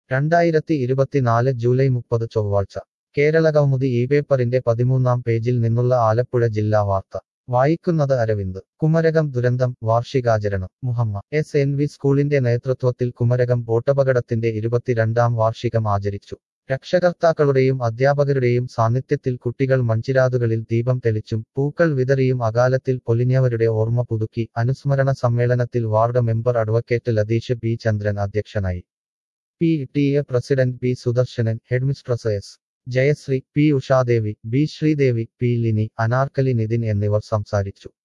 രണ്ടായിരത്തി ഇരുപത്തിനാല് ജൂലൈ മുപ്പത് ചൊവ്വാഴ്ച കേരളകൗമുദി ഈ പേപ്പറിന്റെ പതിമൂന്നാം പേജിൽ നിന്നുള്ള ആലപ്പുഴ ജില്ലാ വാർത്ത വായിക്കുന്നത് അരവിന്ദ് കുമരകം ദുരന്തം വാർഷികാചരണം മുഹമ്മ എസ് എൻ വി സ്കൂളിന്റെ നേതൃത്വത്തിൽ കുമരകം ബോട്ടപകടത്തിന്റെ ഇരുപത്തിരണ്ടാം വാർഷികം ആചരിച്ചു രക്ഷകർത്താക്കളുടെയും അധ്യാപകരുടെയും സാന്നിധ്യത്തിൽ കുട്ടികൾ മൺചിരാതുകളിൽ ദീപം തെളിച്ചും പൂക്കൾ വിതറിയും അകാലത്തിൽ പൊലിഞ്ഞവരുടെ ഓർമ്മ പുതുക്കി അനുസ്മരണ സമ്മേളനത്തിൽ ward member advocate Latheesh B Chandran അധ്യക്ഷനായി P T A president P Sudarsanan headmistress S Jayasree P Ushadevi B Sreedevi P Lini Anarkali Nithin എന്നിവർ സംസാരിച്ചു